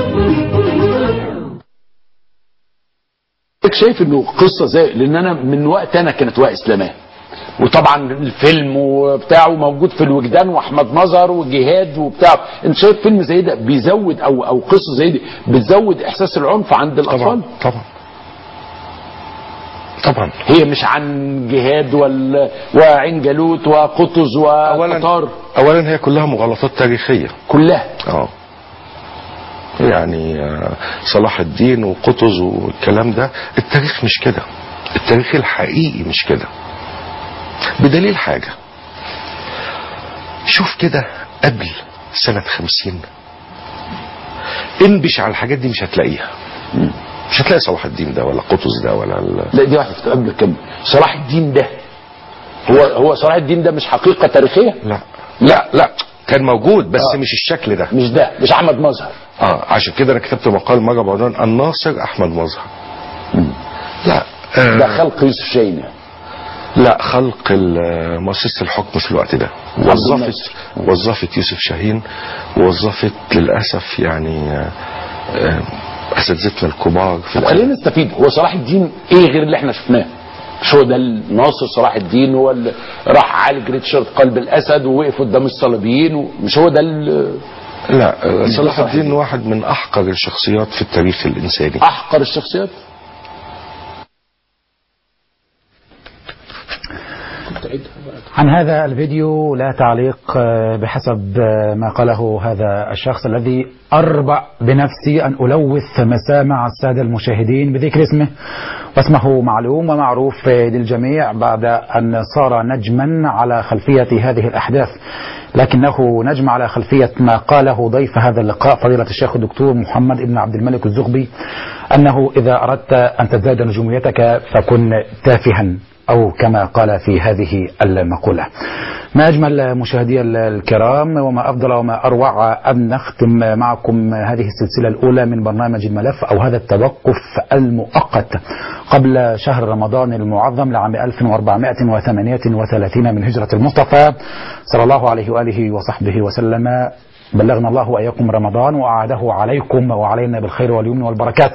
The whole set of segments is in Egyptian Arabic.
شايف انه قصه زي لان انا من وقت انا كانت وقت اسلاميه وطبعا الفيلم وبتاعه موجود في الوجدان واحمد نظر وجهاد وبتاع انت شايف فيلم زي ده بيزود او او قصه زي دي بتزود احساس العنف عند الاطفال طبعا طبعا طبعا هي مش عن جهاد وال... وعين جالوت وقطز وقطار اولا هي كلها مغالطات تاريخيه كلها اه يعني آه، صلاح الدين وقطز والكلام ده التاريخ مش كده التاريخ الحقيقي مش كده بدليل حاجة شوف كده قبل سنة خمسين انبش على الحاجات دي مش هتلاقيها مش هتلاقي صلاح الدين ده ولا قطز ده ولا ال... لا دي واحده قبل كم صلاح الدين ده هو هو صلاح الدين ده مش حقيقه تاريخيه لا لا لا كان موجود بس آه. مش الشكل ده مش ده مش احمد مظهر اه عشان كده انا كتبت مقال مره بعنوان الناصر احمد مظهر لا آه ده خلق يوسف شاهين يعني. لا خلق ال- مؤسسة الحكم في الوقت ده وظفت الناصر. وظفت يوسف شاهين ووظفت للأسف يعني آه، آه، أساتذتنا الكبار في طب الأدب. خلينا نستفيد هو صلاح الدين ايه غير اللي احنا شفناه مش هو ده الناصر صلاح الدين هو اللي راح عالج ريتشارد قلب الاسد ووقف قدام الصليبيين ومش هو ده ال- لا آه، مش صلاح صلاح الدين الدين. واحد من أحقر الشخصيات في التاريخ الإنساني احقر الشخصيات عن هذا الفيديو لا تعليق آه، بحسب آه، ما قاله هذا الشخص الذي أربع بنفسي أن ألوث مسامع السادة المشاهدين بذكر اسمه واسمه معلوم ومعروف آه، للجميع بعد أن صار نجما على خلفية هذه الأحداث لكنه نجم على خلفية ما قاله ضيف هذا اللقاء فضيلة الشيخ الدكتور محمد بن عبد الملك الزغبي أنه إذا أردت أن تزداد نجوميتك فكن تافها أو كما قال في هذه المقولة ما أجمل مشاهدي الكرام وما أفضل وما أروع أن نختم معكم هذه السلسلة الأولى من برنامج الملف أو هذا التوقف المؤقت قبل شهر رمضان المعظم لعام 1438 من هجرة المصطفى صلى الله عليه وآله وصحبه وسلم بلغنا الله وإياكم رمضان وأعاده عليكم وعلينا بالخير واليمن والبركات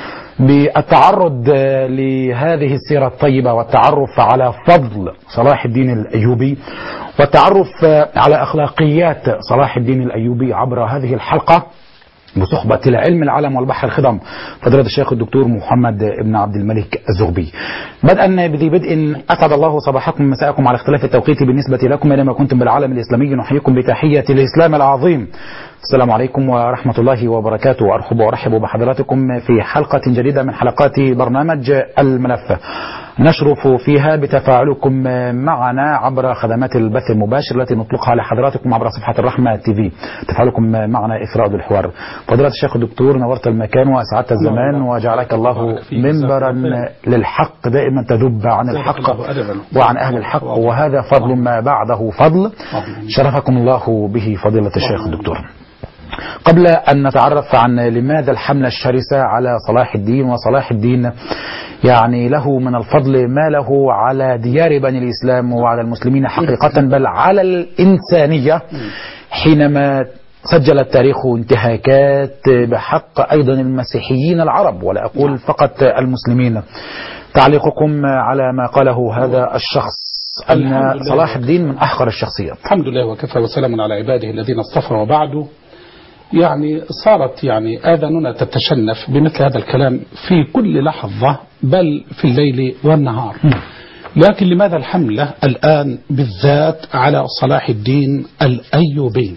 بالتعرض آه، لهذه السيرة الطيبة والتعرف على فضل صلاح الدين الأيوبي والتعرف آه، على أخلاقيات صلاح الدين الأيوبي عبر هذه الحلقة بصحبة العلم العلم والبحر الخضم فضيلة الشيخ الدكتور محمد بن عبد الملك الزغبي بدءا بذي بدء أسعد الله صباحكم مساءكم على اختلاف التوقيت بالنسبة لكم أينما كنتم بالعالم الإسلامي نحييكم بتحية الإسلام العظيم السلام عليكم ورحمة الله وبركاته وأرحب وأرحب بحضراتكم في حلقة جديدة من حلقات برنامج الملف نشرف فيها بتفاعلكم معنا عبر خدمات البث المباشر التي نطلقها لحضراتكم عبر صفحة الرحمة تي في تفاعلكم معنا إثراء الحوار فضيلة الشيخ الدكتور نورت المكان وأسعدت الزمان وجعلك الله منبرا للحق دائما تذب عن الحق وعن أهل الحق وهذا فضل ما بعده فضل شرفكم الله به فضيلة الشيخ الدكتور قبل أن نتعرف عن لماذا الحملة الشرسة على صلاح الدين وصلاح الدين يعني له من الفضل ما له على ديار بني الإسلام وعلى المسلمين حقيقة بل على الإنسانية حينما سجل التاريخ انتهاكات بحق أيضا المسيحيين العرب ولا أقول فقط المسلمين تعليقكم على ما قاله هذا الشخص أن الحمد لله. صلاح الدين من أحقر الشخصيات الحمد لله وكفى وسلام على عباده الذين اصطفى وبعده يعني صارت يعني آذاننا تتشنف بمثل هذا الكلام في كل لحظة بل في الليل والنهار لكن لماذا الحملة الآن بالذات على صلاح الدين الأيوبي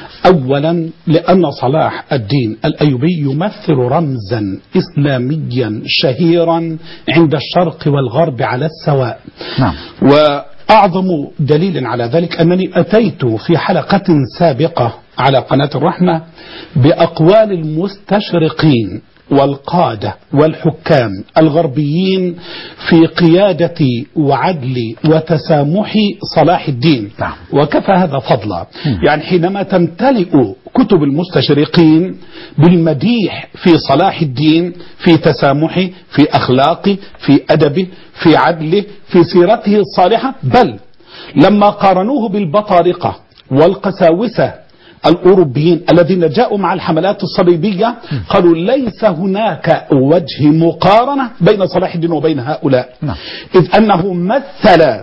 أولا لأن صلاح الدين الأيوبي يمثل رمزا إسلاميا شهيرا عند الشرق والغرب على السواء نعم وأعظم دليل على ذلك أنني أتيت في حلقة سابقة على قناة الرحمة بأقوال المستشرقين والقادة والحكام الغربيين في قيادة وعدل وتسامح صلاح الدين نعم. وكفى هذا فضلا يعني حينما تمتلئ كتب المستشرقين بالمديح في صلاح الدين في تسامحه في أخلاقه في أدبه في عدله في سيرته الصالحة بل لما قارنوه بالبطارقة والقساوسة الأوروبيين الذين جاءوا مع الحملات الصليبية قالوا ليس هناك وجه مقارنة بين صلاح الدين وبين هؤلاء نعم. إذ أنه مثل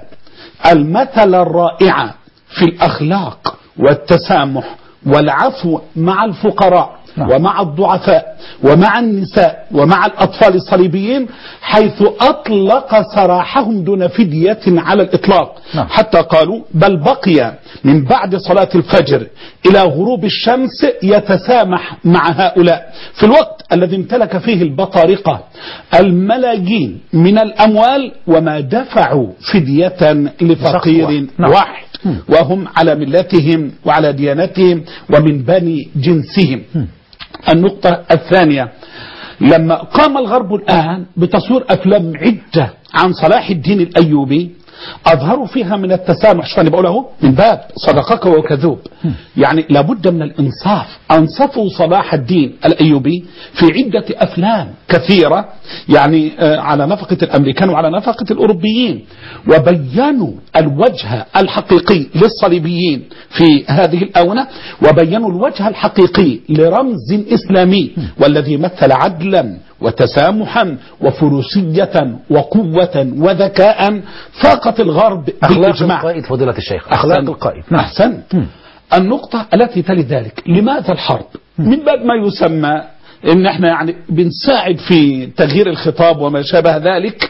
المثل الرائع في الأخلاق والتسامح والعفو مع الفقراء نعم. ومع الضعفاء ومع النساء ومع الأطفال الصليبيين حيث أطلق سراحهم دون فدية على الإطلاق نعم. حتى قالوا بل بقي من بعد صلاة الفجر إلى غروب الشمس يتسامح مع هؤلاء في الوقت الذي امتلك فيه البطارقة الملايين من الأموال وما دفعوا فدية لفقير نعم. واحد وهم على ملتهم وعلى ديانتهم ومن بني جنسهم النقطة الثانية لما قام الغرب الآن بتصوير أفلام عدة عن صلاح الدين الأيوبي أظهروا فيها من التسامح شو أنا بقوله من باب صدقك وكذوب يعني لابد من الإنصاف أنصفوا صلاح الدين الأيوبي في عدة أفلام كثيرة يعني آه، على نفقة الأمريكان وعلى نفقة الأوروبيين وبينوا الوجه الحقيقي للصليبيين في هذه الآونة وبينوا الوجه الحقيقي لرمز إسلامي والذي مثل عدلا وتسامحا وفروسية وقوة وذكاء فاقت الغرب أخلاق بالإجماع القائد فضيلة الشيخ أخلاق أحسنت. القائد نعم أحسنت النقطة التي تلي ذلك لماذا الحرب من باب ما يسمى ان احنا يعني بنساعد في تغيير الخطاب وما شابه ذلك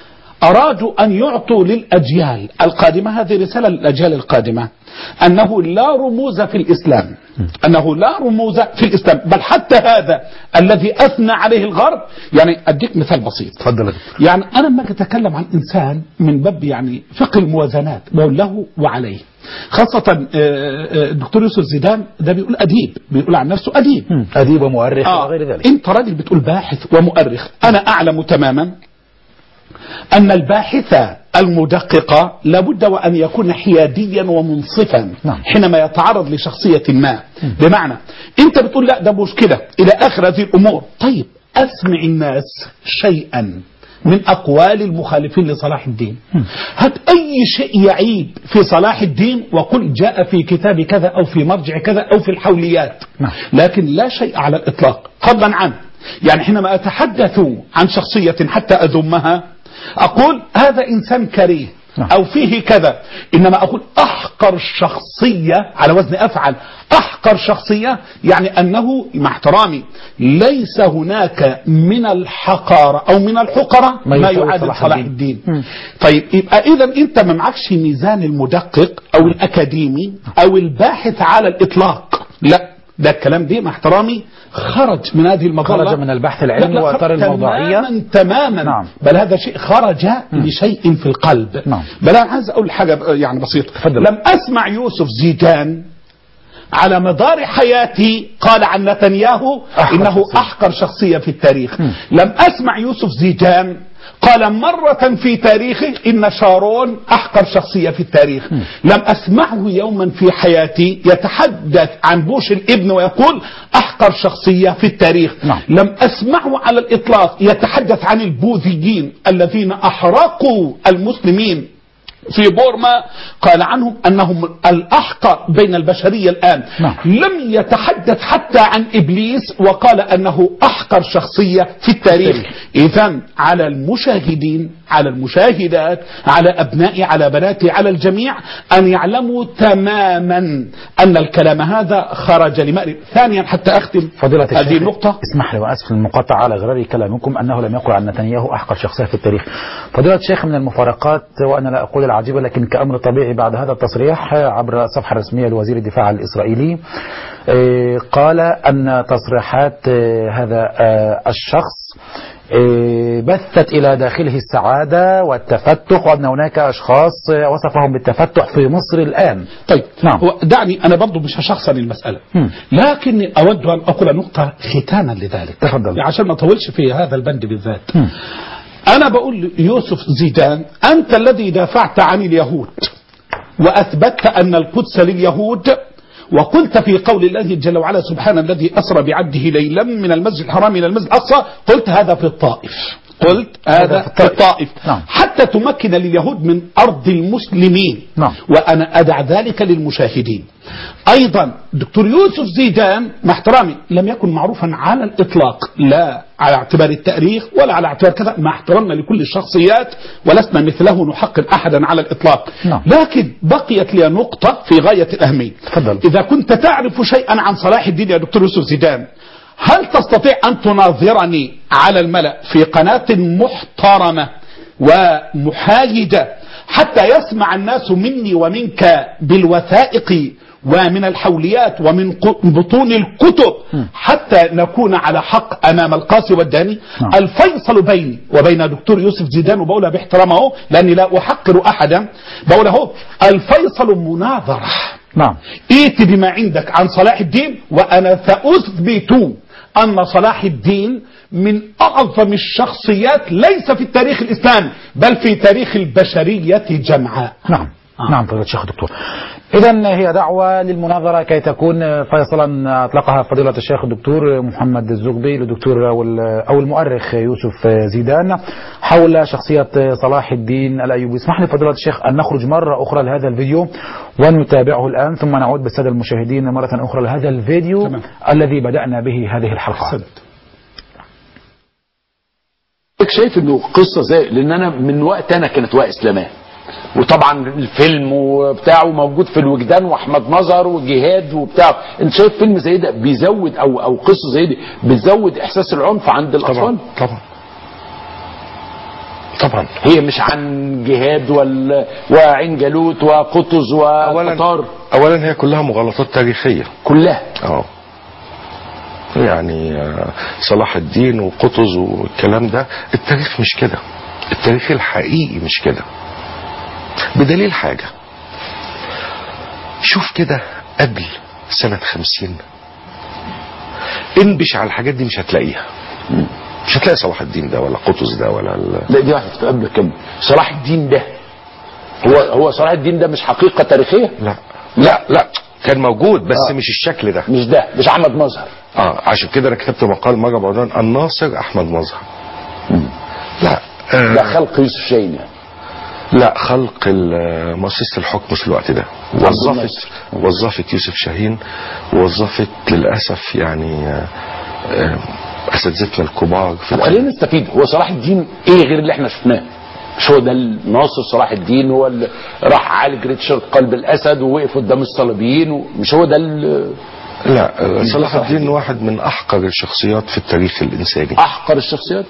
أرادوا أن يعطوا للأجيال القادمة هذه رسالة للأجيال القادمة أنه لا رموز في الإسلام أنه لا رموز في الإسلام بل حتى هذا الذي أثنى عليه الغرب يعني أديك مثال بسيط تفضل يا دكتور. يعني انا لما أجي اتكلم عن انسان من باب يعني فقه الموازنات بقول له وعليه خاصة آه، آه، الدكتور يوسف زيدان ده بيقول أديب بيقول عن نفسه أديب مم. أديب ومؤرخ آه وغير ذلك أنت راجل بتقول باحث ومؤرخ أنا أعلم تماما أن الباحث المدقق لابد وأن يكون حياديا ومنصفا نعم. حينما يتعرض لشخصية ما بمعنى أنت بتقول لا ده مشكلة إلى آخر هذه الأمور طيب أسمع الناس شيئا من أقوال المخالفين لصلاح الدين هات أي شيء يعيب في صلاح الدين وقل جاء في كتاب كذا أو في مرجع كذا أو في الحوليات نعم. لكن لا شيء على الإطلاق فضلا عنه يعني حينما أتحدث عن شخصية حتى أذمها أقول هذا إنسان كريه نعم. أو فيه كذا إنما أقول أحقر شخصية على وزن أفعل أحقر شخصية يعني أنه مع احترامي ليس هناك من الحقارة أو من الحقرة ما ما يساوي يعادل صلاح صلاح الدين. الدين مم. طيب يبقى إذا أنت ما معكش ميزان المدقق أو الأكاديمي أو الباحث على الإطلاق لا ده الكلام دي مع احترامي خرج من هذه المظلة خرج من البحث العلمي لا، لا، وإطار خرج الموضوعية. تماما تماما نعم. بل هذا شيء خرج لشيء في القلب نعم. بل أنا عايز أقول حاجة يعني بسيطة تفضل. لم أسمع يوسف زيدان على مدار حياتي قال عن نتنياهو أحقر إنه شخصية. أحقر شخصية في التاريخ لم أسمع يوسف زيدان قال مرة في تاريخه إن شارون أحقر شخصية في التاريخ لم أسمعه يوما في حياتي يتحدث عن بوش الابن ويقول أحقر شخصية في التاريخ نعم. لم أسمعه على الإطلاق يتحدث عن البوذيين الذين أحرقوا المسلمين في بورما قال عنهم أنهم الأحقر بين البشرية الآن نعم. لم يتحدث حتى عن إبليس وقال أنه أحقر شخصية في التاريخ إذا على المشاهدين على المشاهدات على أبنائي على بناتي على الجميع أن يعلموا تماما أن الكلام هذا خرج لمأرب ثانيا حتى أختم فضيلة الشيخ هذه النقطة اسمح لي واسف المقاطعة على غرار كلامكم انه لم يقل عن نتنياهو احقر شخصية في التاريخ. فضيلة الشيخ من المفارقات وانا لا اقول العجيبة لكن كامر طبيعي بعد هذا التصريح عبر الصفحة الرسمية لوزير الدفاع الاسرائيلي آه، قال ان تصريحات آه، هذا آه، الشخص آه، بثت الى داخله السعادة والتفتح وان هناك اشخاص آه، وصفهم بالتفتح في مصر الان. طيب نعم. هو دعني أنا برضو مش هشخصن المسألة مم. لكني أود أن أقول نقطة ختاما لذلك تفضل. عشان ما أطولش في هذا البند بالذات مم. أنا بقول يوسف زيدان أنت الذي دافعت عن اليهود وأثبتت أن القدس لليهود وقلت في قول الله جل وعلا سبحان الذي أسرى بعبده ليلا من المسجد الحرام إلى المسجد الأقصى قلت هذا في الطائف قلت هذا هذا في في الطائف. الطائف نعم. حتى تمكن اليهود من أرض المسلمين نعم. وأنا أدع ذلك للمشاهدين أيضا دكتور يوسف زيدان مع احترامي لم يكن معروفا على الإطلاق لا على اعتبار التاريخ ولا على اعتبار كذا مع احترامنا لكل الشخصيات ولسنا مثله نحقر أحدا على الإطلاق نعم. لكن بقيت لي نقطة في غاية الأهمية تفضل. إذا كنت تعرف شيئا عن صلاح الدين يا دكتور يوسف زيدان هل تستطيع أن تناظرني على الملأ في قناة محترمة ومحايدة حتى يسمع الناس مني ومنك بالوثائق ومن الحوليات ومن ق- بطون الكتب حتى نكون على حق أمام القاسي والداني نعم. الفيصل بيني وبين دكتور يوسف زيدان وبقولها باحترامه لأني لا أحقر أحدا بقوله الفيصل مناظرة نعم ائت بما عندك عن صلاح الدين وأنا سأثبت أن صلاح الدين من أعظم الشخصيات ليس في التاريخ الإسلامي بل في تاريخ البشرية جمعاء نعم نعم فضيلة الشيخ دكتور إذا هي دعوة للمناظرة كي تكون فيصلا أطلقها فضيلة الشيخ الدكتور محمد الزغبي للدكتور أو ال- أو المؤرخ يوسف زيدان حول شخصية صلاح الدين الأيوبي اسمح لي فضيلة الشيخ أن نخرج مرة أخرى لهذا الفيديو ونتابعه الآن ثم نعود بالسادة المشاهدين مرة أخرى لهذا الفيديو تمام. الذي بدأنا به هذه الحلقة أحسنت. شايف انه قصه زي لان انا من وقت انا كانت وقت اسلاميه وطبعا الفيلم وبتاعه موجود في الوجدان واحمد نظر وجهاد وبتاع انت شايف فيلم زي ده بيزود او او قصه زي دي بتزود احساس العنف عند الاطفال طبعا طبعا طبعا هي مش عن جهاد وال... وعين جالوت وقطز اولا وقطار اولا هي كلها مغالطات تاريخيه كلها اه يعني آه، صلاح الدين وقطز والكلام ده التاريخ مش كده التاريخ الحقيقي مش كده بدليل حاجة شوف كده قبل سنة خمسين انبش على الحاجات دي مش هتلاقيها مش هتلاقي صلاح الدين ده ولا قطز ده ولا ال... لا دي واحده قبل كم صلاح الدين ده هو هو صلاح الدين ده مش حقيقه تاريخيه لا لا لا كان موجود بس آه. مش الشكل ده مش ده مش احمد مظهر اه عشان كده انا كتبت مقال مره بعنوان الناصر احمد مظهر لا آه ده خلق يوسف شاهين يعني. لا خلق ال- مؤسسة الحكم في الوقت ده وظفت الناصر. وظفت يوسف شاهين ووظفت للأسف يعني آه، آه، أساتذتنا الكبار في طب خلينا الأدب. نستفيد هو صلاح الدين ايه غير اللي احنا شفناه مش هو ده الناصر صلاح الدين هو اللي راح عالج ريتشارد قلب الاسد ووقف قدام الصليبيين ومش هو ده ال- لا آه، مش ده صلاح صلاح الدين الدين. واحد من أحقر الشخصيات في التاريخ الإنساني احقر الشخصيات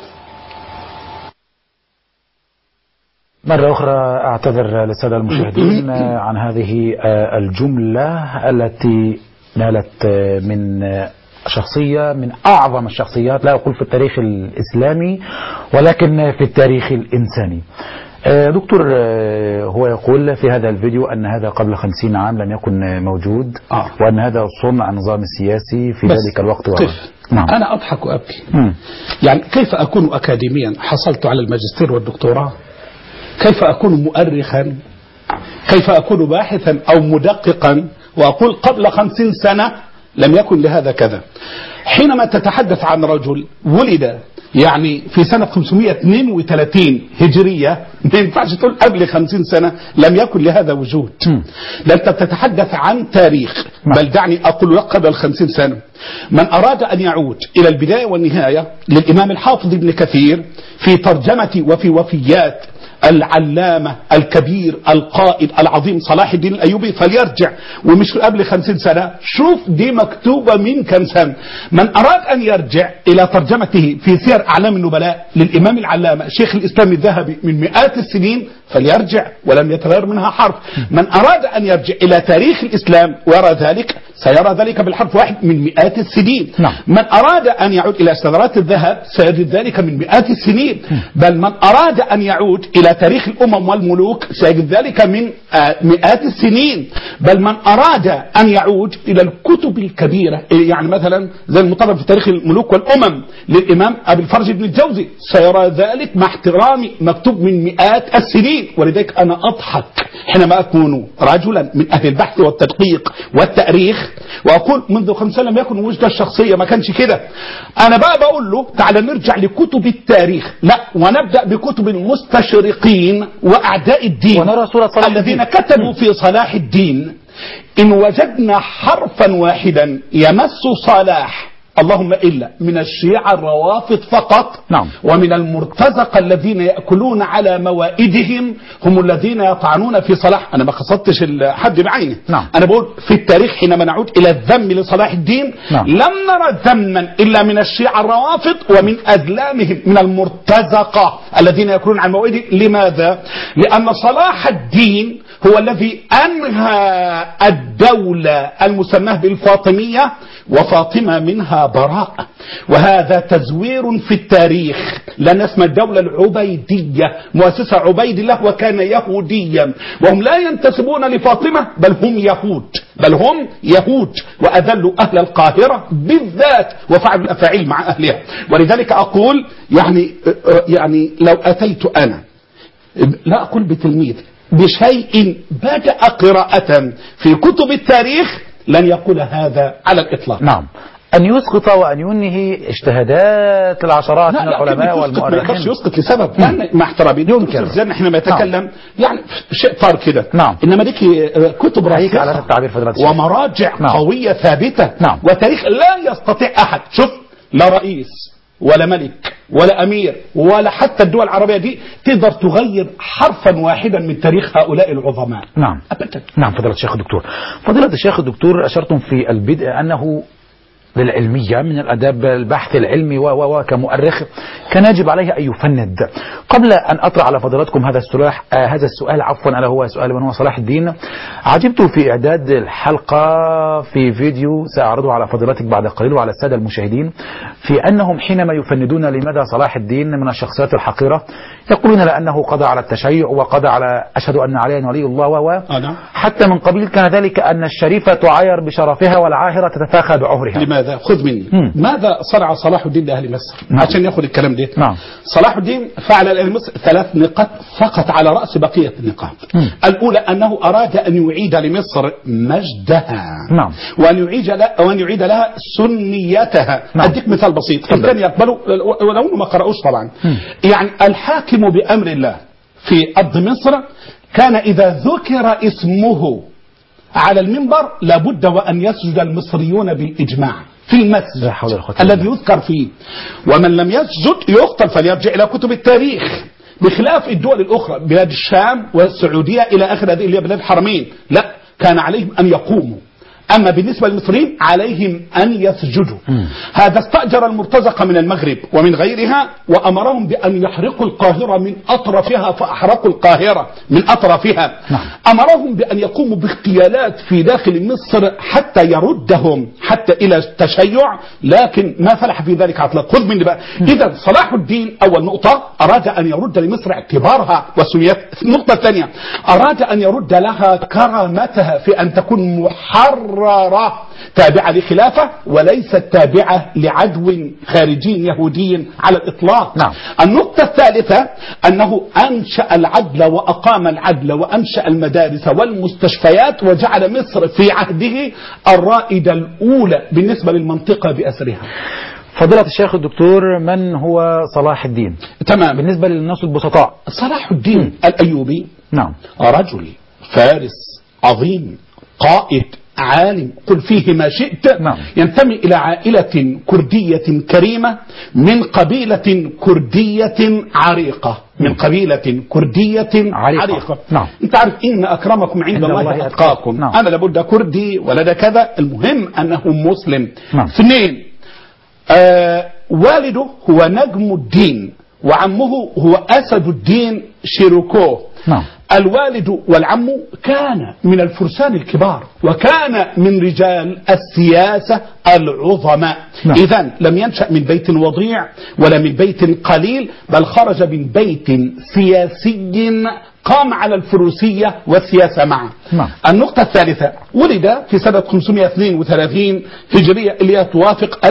مرة أخرى أعتذر للسادة المشاهدين عن هذه الجملة التي نالت من شخصية من أعظم الشخصيات لا أقول في التاريخ الإسلامي ولكن في التاريخ الإنساني دكتور هو يقول في هذا الفيديو أن هذا قبل خمسين عام لم يكن موجود آه. وأن هذا صنع النظام السياسي في بس ذلك الوقت كيف نعم أنا أضحك وأبكي مم. يعني كيف أكون أكاديميا حصلت على الماجستير والدكتوراه كيف أكون مؤرخا كيف أكون باحثا أو مدققا وأقول قبل خمسين سنة لم يكن لهذا كذا حينما تتحدث عن رجل ولد يعني في سنة 532 هجرية ما ينفعش تقول قبل 50 سنة لم يكن لهذا وجود ده أنت بتتحدث عن تاريخ بل دعني أقول لك قبل 50 سنة من أراد أن يعود إلى البداية والنهاية للإمام الحافظ ابن كثير في ترجمة وفي وفيات العلامة الكبير القائد العظيم صلاح الدين الأيوبي فليرجع ومش قبل خمسين سنة شوف دي مكتوبة من كم سنة من أراد أن يرجع إلى ترجمته في سير أعلام النبلاء للإمام العلامة شيخ الإسلام الذهبي من مئات السنين فليرجع ولم يتغير منها حرف من أراد أن يرجع إلى تاريخ الإسلام ويرى ذلك سيرى ذلك بالحرف واحد من مئات السنين نعم. من أراد أن يعود إلى ثغرات الذهب سيجد ذلك من مئات السنين بل من أراد أن يعود إلى تاريخ الأمم والملوك سيجد ذلك من آه، مئات السنين بل من أراد أن يعود إلى الكتب الكبيرة يعني مثلا زي المطرب في تاريخ الملوك والأمم للإمام أبي الفرج بن الجوزي سيرى ذلك مع احترامي مكتوب من مئات السنين الدين ولذلك أنا أضحك حينما أكون رجلا من أهل البحث والتدقيق والتاريخ وأقول منذ خمس سنة لم يكن وجدة الشخصية ما كانش كده أنا بقى بقول له تعالى نرجع لكتب التاريخ لا ونبدأ بكتب المستشرقين وأعداء الدين ونرى صورة صلاح الذين الدين. كتبوا في صلاح الدين إن وجدنا حرفا واحدا يمس صلاح اللهم إلا من الشيعة الروافض فقط نعم. ومن المرتزقة الذين يأكلون على موائدهم هم الذين يطعنون في صلاح أنا ما قصدتش ال- حد بعينه نعم. أنا بقول في التاريخ حينما نعود إلى الذم لصلاح الدين نعم. لم نرى ذما إلا من الشيعة الروافض ومن أزلامهم من المرتزقة الذين يأكلون على موائدهم لماذا؟ لأن صلاح الدين هو الذي أنهى الدولة المسماة بالفاطمية وفاطمة منها براء وهذا تزوير في التاريخ لأن اسم الدولة العبيدية مؤسسة عبيد الله وكان يهوديا وهم لا ينتسبون لفاطمة بل هم يهود بل هم يهود وأذلوا أهل القاهرة بالذات وفعلوا الأفاعيل مع أهلها ولذلك أقول يعني يعني لو أتيت أنا لا أقول بتلميذ بشيء بدأ قراءة في كتب التاريخ لن يقول هذا على الإطلاق نعم أن يسقط وأن ينهي اجتهادات العشرات من العلماء ما يقدرش والمؤرخين يسقط لسبب لأن مع احترامي ينكر. الزن حينما يتكلم يعني شيء طار كده نعم. انما ليك كتب أحييك على هذا راسخة التعبير فضيلة الشيخ. ومراجع نعم. قوية ثابتة نعم. وتاريخ لا يستطيع أحد شوف لا رئيس ولا ملك ولا أمير ولا حتى الدول العربية دي تقدر تغير حرفا واحدا من تاريخ هؤلاء العظماء نعم أبدا نعم فضيلة الشيخ الدكتور فضيلة الشيخ الدكتور أشرتم في البدء أنه للعلمية من الأداب البحث العلمي و و و كمؤرخ كان يجب عليه أن يفند قبل أن أطرح على فضيلتكم هذا السؤال آه هذا السؤال عفوا ألا هو سؤال من هو صلاح الدين عجبت في إعداد الحلقة في فيديو سأعرضه على فضيلتك بعد قليل وعلى السادة المشاهدين في أنهم حينما يفندون لمدى صلاح الدين من الشخصيات الحقيرة يقولون لأنه قضى على التشيع وقضى على أشهد أن عليا ولي الله و و آه نعم. حتى من قبيل كان ذلك أن الشريفة تعاير بشرفها والعاهرة تتفاخى بعهرها لماذا خذ مني مم. ماذا صنع صلاح الدين لأهل مصر نعم. عشان ياخذ الكلام ده نعم. صلاح الدين فعل لأهل مصر ثلاث نقاط فقط على رأس بقية النقاط مم. الأولى أنه أراد أن يعيد لمصر مجدها نعم. وأن يعيد لها وأن يعيد لها سنيتها نعم. أديك مثال بسيط إن تفضل. كان يقبلوا ولو إنه ما قرأوش طبعا يعني الحاكم بأمر الله في أرض مصر كان إذا ذكر اسمه على المنبر لابد وأن يسجد المصريون بالإجماع في المسجد لا حول ولا قوة إلا الذي يذكر فيه ومن لم يسجد يقتل فليرجع إلى كتب التاريخ بخلاف الدول الأخرى بلاد الشام والسعودية إلى آخر هذه اللي هي بلاد الحرمين لا كان عليهم أن يقوموا أما بالنسبة للمصريين عليهم أن يسجدوا هذا استأجر المرتزقة من المغرب ومن غيرها وأمرهم بأن يحرقوا القاهرة من أطرافها فأحرقوا القاهرة من أطرافها نعم. أمرهم بأن يقوموا باغتيالات في داخل مصر حتى يردهم حتى إلى التشيع لكن ما فلح في ذلك على الإطلاق خذ مني بقى إذا صلاح الدين أول نقطة أراد أن يرد لمصر اعتبارها وسميتها النقطة الثانية أراد أن يرد لها كرامتها في أن تكون محررة تابعة لخلافة وليست تابعة لعدو خارجي يهودي على الإطلاق نعم. النقطة الثالثة أنه أنشأ العدل وأقام العدل وأنشأ المدارس والمستشفيات وجعل مصر في عهده الرائدة الأولى بالنسبة للمنطقة بأسرها فضيلة الشيخ الدكتور من هو صلاح الدين تمام بالنسبة للناس البسطاء صلاح الدين الأيوبي نعم رجل فارس عظيم قائد عالم قل فيه ما شئت نعم. ينتمي إلى عائلة كردية كريمة من قبيلة كردية عريقة من قبيلة كردية عريقة. عريقة, نعم. انت عارف إن أكرمكم عند, عند الله, الله أتقاكم أتقاكم. نعم. أنا لابد كردي ولا ده كذا المهم أنه مسلم نعم. اثنين آه والده هو نجم الدين وعمه هو أسد الدين شيروكو نعم. الوالد والعم كان من الفرسان الكبار وكان من رجال السياسة العظماء نعم. إذا لم ينشأ من بيت وضيع ولا من بيت قليل بل خرج من بيت سياسي قام على الفروسية والسياسة معا نعم. النقطة الثالثة ولد في سنة 532 هجرية اللي هي توافق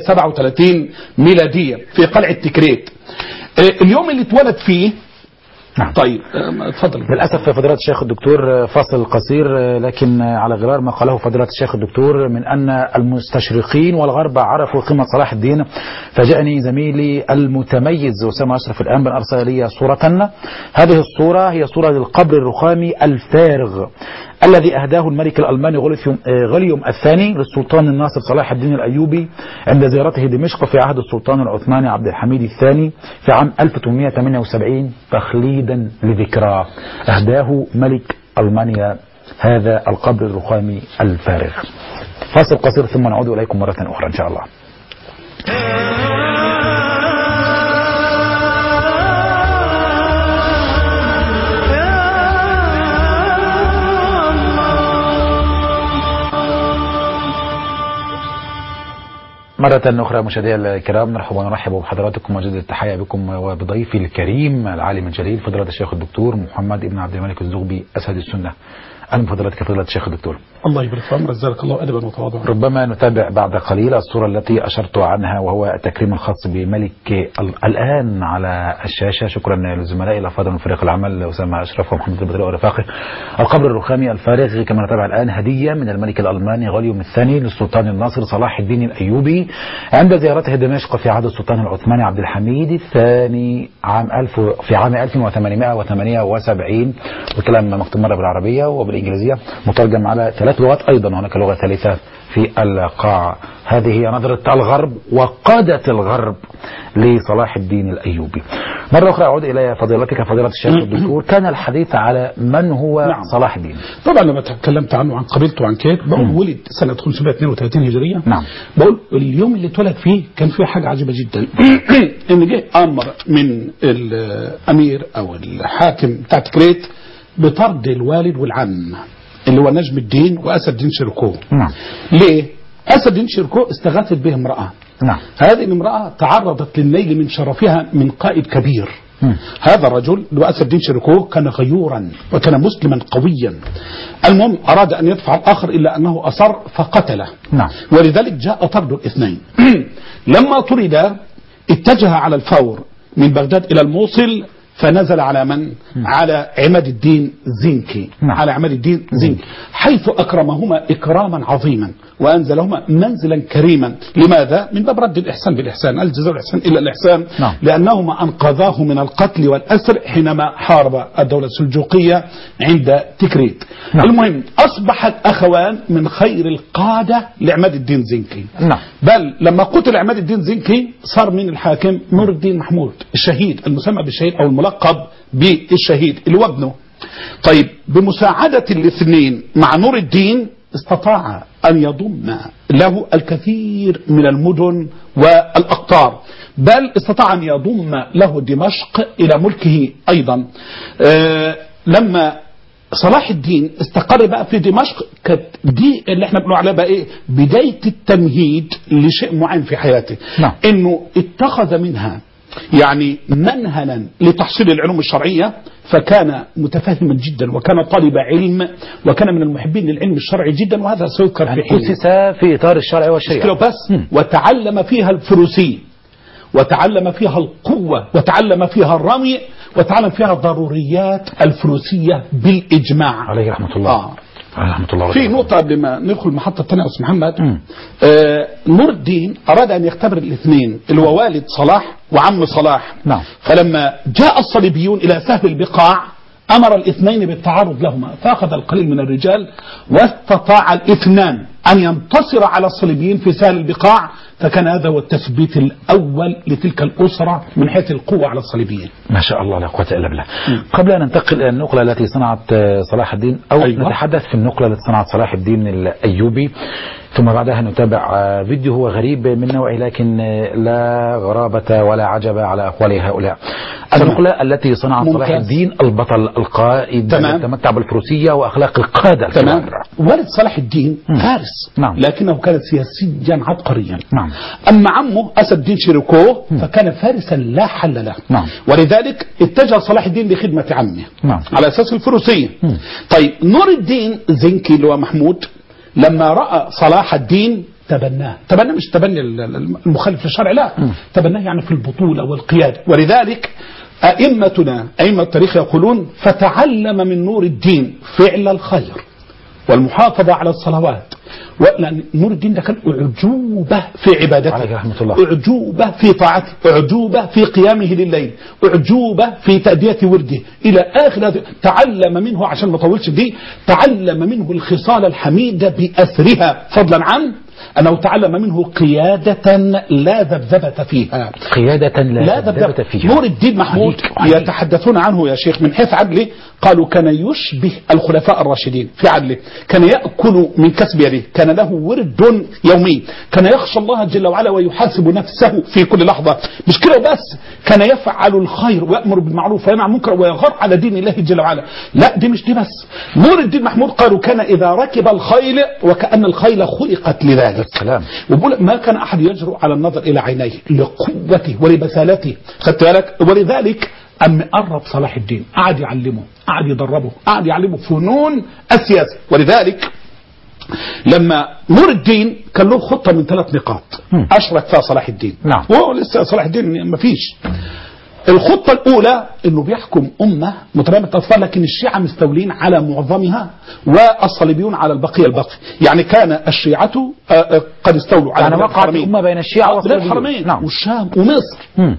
1137 ميلادية في قلعة تكريت آه، اليوم اللي اتولد فيه نعم. طيب آه، اتفضل للأسف فضيلة الشيخ الدكتور فاصل قصير لكن على غرار ما قاله فضيلة الشيخ الدكتور من أن المستشرقين والغرب عرفوا قيمة صلاح الدين فجاءني زميلي المتميز أسامة أشرف الآن بن أرسل لي صورة هذه الصورة هي صورة للقبر الرخامي الفارغ الذي أهداه الملك الألماني غوليوم غوليوم الثاني للسلطان الناصر صلاح الدين الأيوبي عند زيارته دمشق في عهد السلطان العثماني عبد الحميد الثاني في عام 1878 تخليدا لذكراه أهداه ملك ألمانيا هذا القبر الرخامي الفارغ فاصل قصير ثم نعود إليكم مرة أخرى إن شاء الله مرة أخرى مشاهدينا الكرام نرحب ونرحب بحضراتكم وجد التحية بكم وبضيفي الكريم العالم الجليل فضيلة الشيخ الدكتور محمد ابن عبد الملك الزغبي أسد السنة أهلا بفضيلتك فضيلة الشيخ الدكتور الله يبارك في عمرك جزاك الله ادبا وتواضعا ربما نتابع بعد قليل الصورة التي أشرت عنها وهو التكريم الخاص بملك ال- الآن على الشاشة شكرا لزملائي الأفاضل من فريق العمل أسامة أشرف ومحمد البدري ورفاقه القبر الرخامي الفارغ كما نتابع الآن هدية من الملك الألماني غوليوم الثاني للسلطان الناصر صلاح الدين الأيوبي عند زيارته دمشق في عهد السلطان العثماني عبد الحميد الثاني عام ألف في عام 1878 والكلام مكتوب مرة بالعربية وبالإنجليزية مترجم على ثلاث لغات أيضا هناك لغة ثالثة في القاعة هذه هي نظرة الغرب وقادة الغرب لصلاح الدين الأيوبي مرة أخرى أعود إلى فضيلتك فضيلة الشيخ الدكتور كان الحديث على من هو نعم. صلاح الدين طبعا لما تكلمت عنه عن قبيلته وعن كيف بقول ولد سنة 532 هجرية نعم. بقول اليوم اللي اتولد فيه كان فيه حاجة عجيبة جدا ان جه امر من الامير او الحاكم بتاع تكريت بطرد الوالد والعم اللي هو نجم الدين واسد الدين شيركو نعم ليه؟ اسد الدين شيركو استغاثت به امرأة نعم هذه الامرأة تعرضت للنيل من شرفها من قائد كبير مم. هذا الرجل اللي هو أسد الدين شيركو كان غيورا وكان مسلما قويا المهم أراد أن يدفع الآخر إلا أنه أصر فقتله نعم. ولذلك جاء طرد الاثنين لما طرد اتجه على الفور من بغداد إلى الموصل فنزل على من؟ على عماد الدين زنكي نعم. على عماد الدين زنكي حيث أكرمهما إكراما عظيما وأنزلهما منزلا كريما لماذا؟ من باب رد الإحسان بالإحسان الجزاء الإحسان إلا الإحسان نعم. لأنهما أنقذاه من القتل والأسر حينما حارب الدولة السلجوقية عند تكريت نعم. المهم أصبح الأخوان من خير القادة لعماد الدين زنكي نعم. بل لما قتل عماد الدين زنكي صار من الحاكم نور الدين محمود الشهيد المسمى بالشهيد أو الملقب بالشهيد اللي هو ابنه طيب بمساعدة الاثنين مع نور الدين استطاع أن يضم له الكثير من المدن والأقطار بل استطاع أن يضم له دمشق إلى ملكه أيضا آه لما صلاح الدين استقر بقى في دمشق كانت دي اللي احنا بنقول عليها بقى ايه بدايه التمهيد لشيء معين في حياته نعم. انه اتخذ منها يعني منهلا لتحصيل العلوم الشرعيه فكان متفهما جدا وكان طالب علم وكان من المحبين للعلم الشرعي جدا وهذا سيذكر في يعني حينه أسس في إطار الشرع والشريعة كده بس مم. وتعلم فيها الفروسية وتعلم فيها القوة وتعلم فيها الرمي وتعلم فيها ضروريات الفروسية بالإجماع عليه رحمة الله آه. عليه رحمة الله في وبركاته. نقطة قبل ما ندخل المحطة الثانية يا أستاذ محمد مم. آه نور الدين أراد أن يختبر الاثنين اللي هو والد صلاح وعم صلاح نعم. فلما جاء الصليبيون إلى سهل البقاع أمر الاثنين بالتعرض لهما فأخذ القليل من الرجال واستطاع الاثنان أن ينتصر على الصليبيين في سهل البقاع فكان هذا هو التثبيت الأول لتلك الأسرة من حيث القوة على الصليبيين ما شاء الله لا قوة إلا بالله قبل أن ننتقل إلى النقلة التي صنعت آه، صلاح الدين أو أيوة. نتحدث في النقلة التي صنعت صلاح الدين الأيوبي ثم بعدها نتابع آه، فيديو هو غريب من نوعه لكن آه، لا غرابة ولا عجب على أقوال هؤلاء تمام. النقلة التي صنعت صلاح ممتاز. الدين البطل القائد تمام. يتمتع بالفروسية وأخلاق القادة تمام الكبار. والد صلاح الدين فارس نعم. لكنه كان سياسيا عبقريا نعم. أما عمه أسد الدين شيركو فكان فارسا لا حل له نعم. ولذلك اتجه صلاح الدين لخدمة عمه نعم. على أساس الفروسية مم. طيب نور الدين زنكي اللي هو محمود لما رأى صلاح الدين تبناه تبناه مش تبني ال- ال- المخالف للشرع لا تبناه يعني في البطولة والقيادة ولذلك أئمتنا أئمة التاريخ يقولون فتعلم من نور الدين فعل الخير والمحافظة على الصلوات ولأن نور الدين ده كان أعجوبة في عبادته عليك رحمة الله. أعجوبة في طاعته أعجوبة في قيامه لليل أعجوبة في تأدية ورده إلى آخر هذا تعلم منه عشان ما أطولش دي تعلم منه الخصال الحميدة بأثرها فضلا عن أنه تعلم منه قيادة لا ذبذبة فيها قيادة لا, لا ذبذبة ذبذبة فيها نور الدين محمود عليك- عليك. يتحدثون عنه يا شيخ من حيث عدله قالوا كان يشبه الخلفاء الراشدين في عدله كان يأكل من كسب يده كان له ورد يومي كان يخشى الله جل وعلا ويحاسب نفسه في كل لحظة مش كده بس كان يفعل الخير ويأمر بالمعروف وينهى عن المنكر ويغار على دين الله جل وعلا لا دي مش دي بس نور الدين محمود قالوا كان إذا ركب الخيل وكأن الخيل خلقت لذلك السلام. وبقول ما كان احد يجرؤ على النظر الى عينيه لقوته ولبسالته خدت بالك ولذلك أم قرب صلاح الدين قعد يعلمه قعد يدربه قعد يعلمه فنون السياسة ولذلك لما نور الدين كان له خطة من ثلاث نقاط مم. أشرك فيها صلاح الدين نعم. وهو لسه صلاح الدين ما فيش الخطة الأولى أنه بيحكم أمة مترامة الأطفال لكن الشيعة مستولين على معظمها والصليبيون على البقية الباقي يعني كان الشيعة آه، آه، قد استولوا على يعني بلاد وقعت الحرمين. الأمة بين الشيعة آه، بلاد والصليبيين. الحرمين نعم. والشام ومصر مم.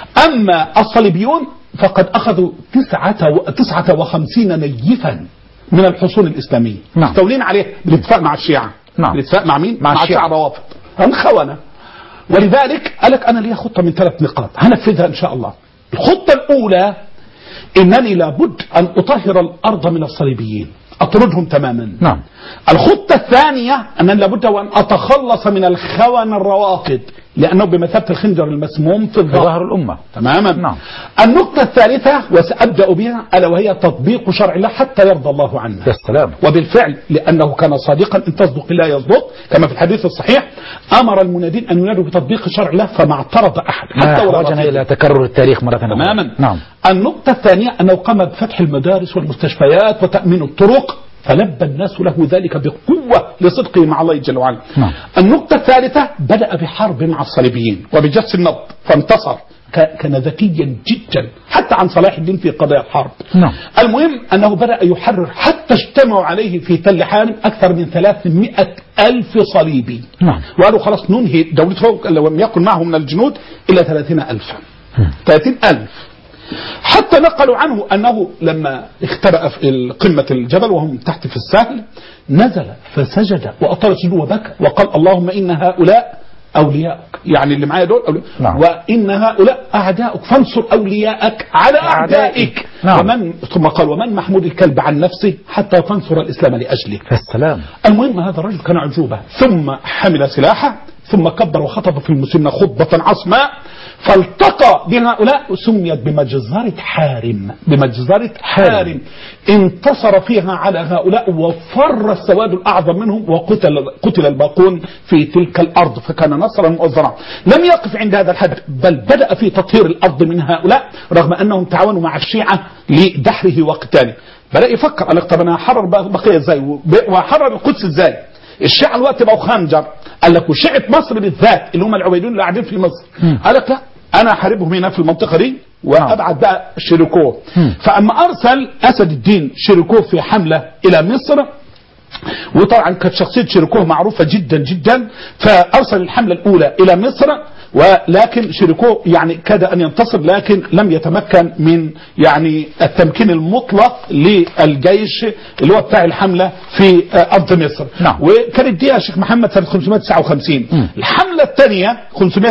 أما الصليبيون فقد أخذوا تسعة, و... تسعة وخمسين نيفا من الحصون الإسلامية نعم. مستولين عليه بالاتفاق مع الشيعة نعم. بالاتفاق مع مين؟ مع مع الشيعة. الشيعة الروافض هم خونة ولذلك قال لك أنا لي خطة من ثلاث نقاط هنفذها إن شاء الله الخطة الأولى إنني لابد أن أطهر الأرض من الصليبيين أطردهم تماما نعم. الخطة الثانية أنني لابد وأن أتخلص من الخونة الروافض لأنه بمثابة الخنجر المسموم في في الظهر ظهر الأمة تماما نعم. النقطة الثالثة وسأبدأ بها ألا وهي تطبيق شرع الله حتى يرضى الله عنا يا سلام وبالفعل لأنه كان صادقا إن تصدق الله يصدق كما في الحديث الصحيح أمر المنادين أن ينادوا بتطبيق شرع الله فما اعترض أحد ما حتى ولو أحوجنا رفض. إلى تكرر التاريخ مرة أخرى تماما نعم النقطة الثانية أنه قام بفتح المدارس والمستشفيات وتأمين الطرق فلبى الناس له ذلك بقوة لصدقه مع الله جل وعلا نعم. النقطة الثالثة بدأ بحرب مع الصليبيين وبجس النبض فانتصر ك- كان ذكيا جدا حتى عن صلاح الدين في قضايا الحرب نعم. المهم أنه بدأ يحرر حتى اجتمعوا عليه في تل حارم أكثر من 300 ألف صليبي نعم. وقالوا خلاص ننهي دولته لو لم يكن معه من الجنود إلا 30 ألف 30 ألف حتى نقلوا عنه أنه لما اختبأ في قمة الجبل وهم تحت في السهل نزل فسجد وأطال سجوده وبكى وقال اللهم إن هؤلاء أولياءك يعني اللي معايا دول أولياء نعم. وإن هؤلاء أعداؤك فانصر أولياءك على أعدائك نعم. ومن ثم قال ومن محمود الكلب عن نفسه حتى تنصر الإسلام لأجله يا سلام المهم هذا الرجل كان عجوبة ثم حمل سلاحه ثم كبر وخطب في المسلمين خطبة عصماء فالتقى بهؤلاء سميت بمجزرة حارم بمجزرة حارم انتصر فيها على هؤلاء وفر السواد الأعظم منهم وقتل قتل الباقون في تلك الأرض فكان نصرا مؤزرا لم يقف عند هذا الحد بل بدأ في تطهير الأرض من هؤلاء رغم أنهم تعاونوا مع الشيعة لدحره وقتاله بدأ يفكر قال لك طب أنا هحرر بقية ازاي وب- وهحرر القدس ازاي الشيعة الوقت بقوا خنجر قال لك وشيعة مصر بالذات اللي هم العبيدون اللي قاعدين في مصر قال لك لا انا هحاربهم هنا في المنطقة دي وابعت بقى شيركوه فاما ارسل اسد الدين شيركوه في حملة الى مصر وطبعا كانت شخصية شيركوه معروفة جدا جدا فأرسل الحملة الأولى إلى مصر ولكن شيركوه يعني كاد أن ينتصر لكن لم يتمكن من يعني التمكين المطلق للجيش اللي هو بتاع الحملة في آه، أرض مصر نعم. وكانت دي يا شيخ محمد سنة 559 الحملة الثانية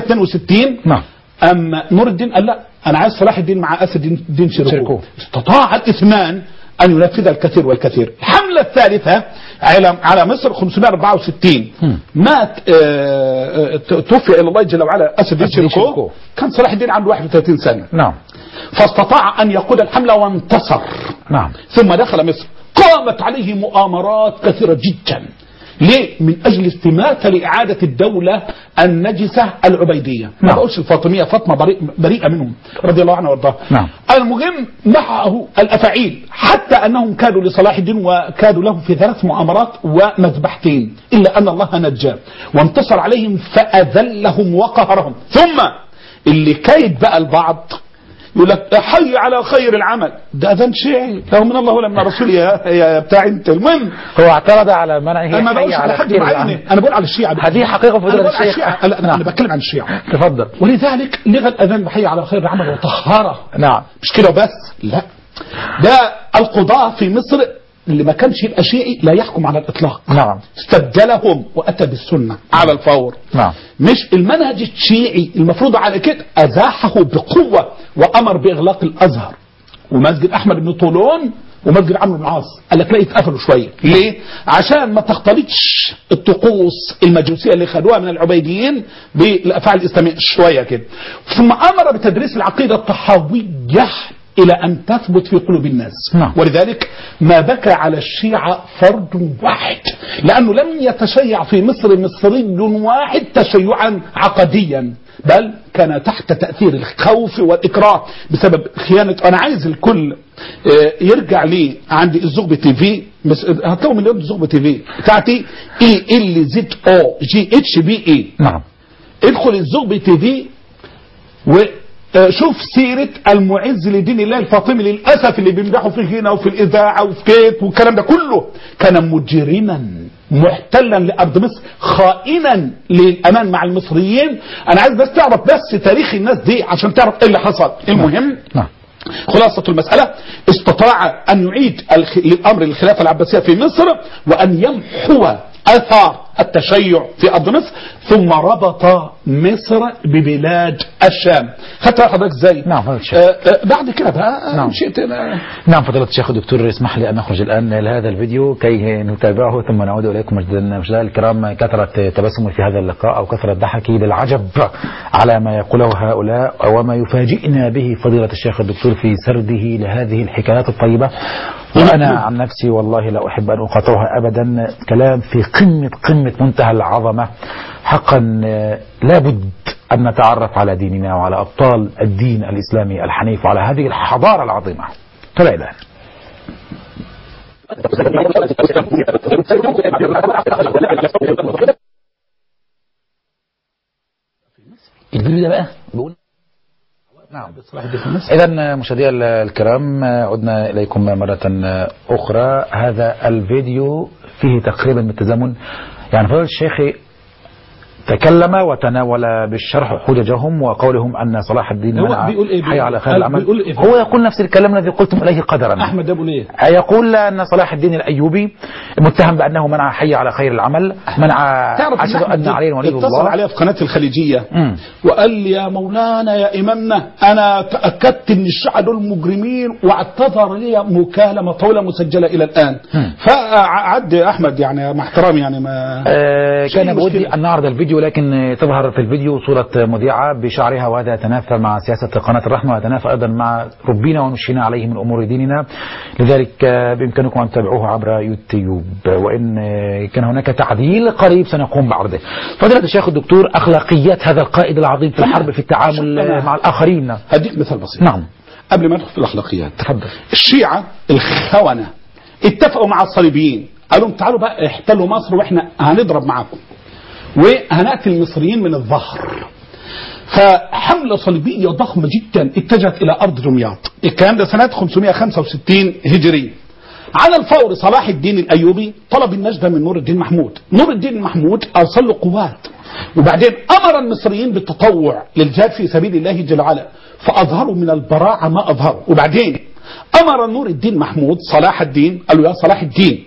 562 نعم. أما نور الدين قال لا أنا عايز صلاح الدين مع أسد الدين شيركوه شيركوه. استطاع الاثنان أن ينفذ الكثير والكثير الحملة الثالثة على على مصر 564 مات آه، آه، توفي إلى الله جل وعلا أسد الدين الدين شيركوه شيركوه. كان صلاح الدين عنده 31 سنة نعم فاستطاع أن يقود الحملة وانتصر نعم ثم دخل مصر قامت عليه مؤامرات كثيرة جدا ليه؟ من أجل استماتة لإعادة الدولة النجسة العبيدية ما نعم. بقولش الفاطمية فاطمة بريء بريئة منهم رضي الله عنها وارضاها نعم. المهم معه الأفاعيل حتى أنهم كادوا لصلاح الدين وكادوا له في ثلاث مؤامرات ومذبحتين إلا أن الله نجاه وانتصر عليهم فأذلهم وقهرهم ثم اللي كايد بقى البعض يقول لك حي على خير العمل ده اذان شيعي له من الله ولا من الرسول يا يا بتاع انت المهم هو اعترض على منعه انا ما حي بقولش على على حد خير بعينه العمل. انا بقول على الشيعه هذه حقيقة انا فضيلة بقول على الشيخ الشيعه لا لا، انا بتكلم عن الشيعه تفضل ولذلك لغى الاذان بحي على خير العمل وطهره نعم مش كده بس لا ده القضاة في مصر اللي ما كانش يبقى شيعي لا يحكم على الاطلاق نعم استبدلهم واتى بالسنه على الفور نعم مش المنهج الشيعي المفروض على كده ازاحه بقوه وامر باغلاق الازهر ومسجد احمد بن طولون ومسجد عمرو بن العاص قال لك لا يتقفلوا شويه ليه عشان ما تختلطش الطقوس المجوسيه اللي خدوها من العبيديين بالافعال الاسلاميه شويه كده ثم امر بتدريس العقيده الطحاويه الى ان تثبت في قلوب الناس نعم. ولذلك ما بكى على الشيعة فرد واحد لأنه لم يتشيع في مصر مصري واحد تشيعا عقديا بل كان تحت تأثير الخوف والإكراه بسبب خيانة أنا عايز الكل آه، يرجع لي عندي الزغب تي في بس هتلاقوا مليون زغب تي في بتاعتي اي ال زد او جي اتش بي اي نعم ادخل الزغب تي في وشوف سيرة المعز لدين الله الفاطمي للأسف اللي بيمدحوا فيه هنا وفي الإذاعة وفي كيت والكلام ده كله كان مجرما محتلا لأرض مصر خائنا للأمان مع المصريين أنا عايز بس تعرف بس تاريخ الناس دي عشان تعرف إيه اللي حصل المهم نعم خلاصة المسألة استطاع أن يعيد الخ- الأمر للخلافة العباسية في مصر وأن يمحو أثار التشيع في أرض مصر ثم ربط مصر ببلاد الشام خدت حضرتك ازاي؟ نعم، فضيلة الشيخ. آه آه بعد كده بقى نعم. مشيت أنا نعم فضيلة الشيخ الدكتور اسمح لي أن نخرج الآن لهذا الفيديو كي نتابعه ثم نعود إليكم مجددا مشاهدينا الكرام كثرة تبسمي في هذا اللقاء أو كثرة ضحكي بالعجب على ما يقوله هؤلاء وما يفاجئنا به فضيلة الشيخ الدكتور في سرده لهذه الحكايات الطيبة وأنا عن نفسي والله لا أحب أن أقاطعها أبدا كلام في قمة قمة منتهى العظمة حقا آه، لابد أن نتعرف على ديننا وعلى أبطال الدين الإسلامي الحنيف وعلى هذه الحضارة العظيمة تلا إله الفيديو ده بقى بيقول نعم إذا مشاهدي الكرام عدنا إليكم مرة أخرى هذا الفيديو فيه تقريبا من التزامن يعني فضل الشيخ تكلم وتناول بالشرح حججهم وقولهم أن صلاح الدين هو منع بيقول إيه؟ حي على خير قال العمل بيقول إيه؟ هو يقول نفس الكلام الذي قلتم إليه قدرا أحمد ده بيقول إيه؟ يقول أن صلاح الدين الأيوبي متهم بأنه منع حي على خير العمل منع تعرف أشهد أحمد أن علي ولي اتصل الله عليها في قناة الخليجية مم. وقال لي يا مولانا يا إمامنا أنا تأكدت أن الشيعة دول مجرمين واعتذر لي مكالمة طويلة مسجلة إلى الآن مم. فعد أحمد يعني مع احترامي يعني ما آه، شيء كان مشكلة. بودي أن نعرض الفيديو لكن آه، تظهر في الفيديو صورة مذيعة بشعرها وهذا يتنافى مع سياسة قناة الرحمة ويتنافى أيضا مع ربنا ونشينا عليه من أمور ديننا لذلك آه، بإمكانكم أن تتابعوه عبر يوتيوب وإن آه، كان هناك تعديل قريب سنقوم بعرضه فضيلة الشيخ الدكتور أخلاقيات هذا القائد العظيم في الحرب في التعامل آه، مع الآخرين هديك مثال بسيط نعم قبل ما ندخل في الأخلاقيات تفضل الشيعة الخونة اتفقوا مع الصليبيين قالوا لهم تعالوا بقى احتلوا مصر واحنا هنضرب معاكم وهنأتي المصريين من الظهر فحملة صليبية ضخمة جدا اتجهت إلى أرض دمياط الكلام ده سنة 565 هجري على الفور صلاح الدين الأيوبي طلب النجدة من نور الدين محمود نور الدين محمود أرسل له قوات وبعدين أمر المصريين بالتطوع للجهاد في سبيل الله جل وعلا فأظهروا من البراعة ما أظهروا وبعدين أمر نور الدين محمود صلاح الدين قال له يا صلاح الدين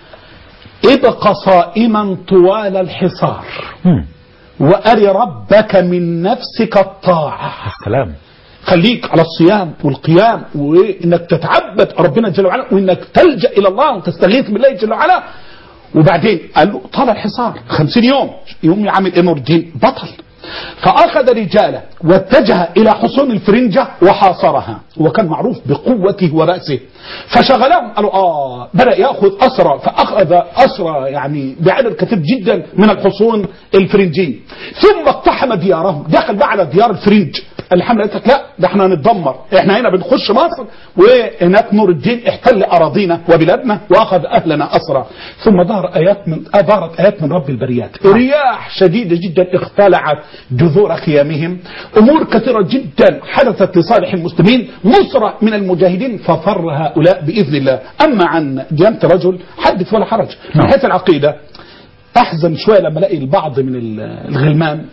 ابق صائما طوال الحصار مم. وأري ربك من نفسك الطاعة السلام خليك على الصيام والقيام وانك تتعبد ربنا جل وعلا وانك تلجا الى الله وتستغيث بالله جل وعلا وبعدين قال له طال الحصار خمسين يوم يوم يعمل امر الدين بطل فاخذ رجاله واتجه الى حصون الفرنجه وحاصرها وكان معروف بقوته وراسه فشغلهم قالوا اه بدا ياخذ اسرى فاخذ اسرى يعني بعدد كثير جدا من الحصون الفرنجيه ثم اقتحم ديارهم دخل بقى على ديار الفرنج الحمله قالت لك لا ده احنا هنتدمر احنا هنا بنخش مصر وهناك نور الدين احتل اراضينا وبلادنا واخذ اهلنا اسرى ثم ظهر ايات من ظهرت ايات من رب البريات رياح شديده جدا اختلعت جذور خيامهم امور كثيره جدا حدثت لصالح المسلمين نصره من المجاهدين ففر هؤلاء باذن الله اما عن ديانه الرجل حدث ولا حرج من حيث العقيده احزن شويه لما الاقي البعض من الغلمان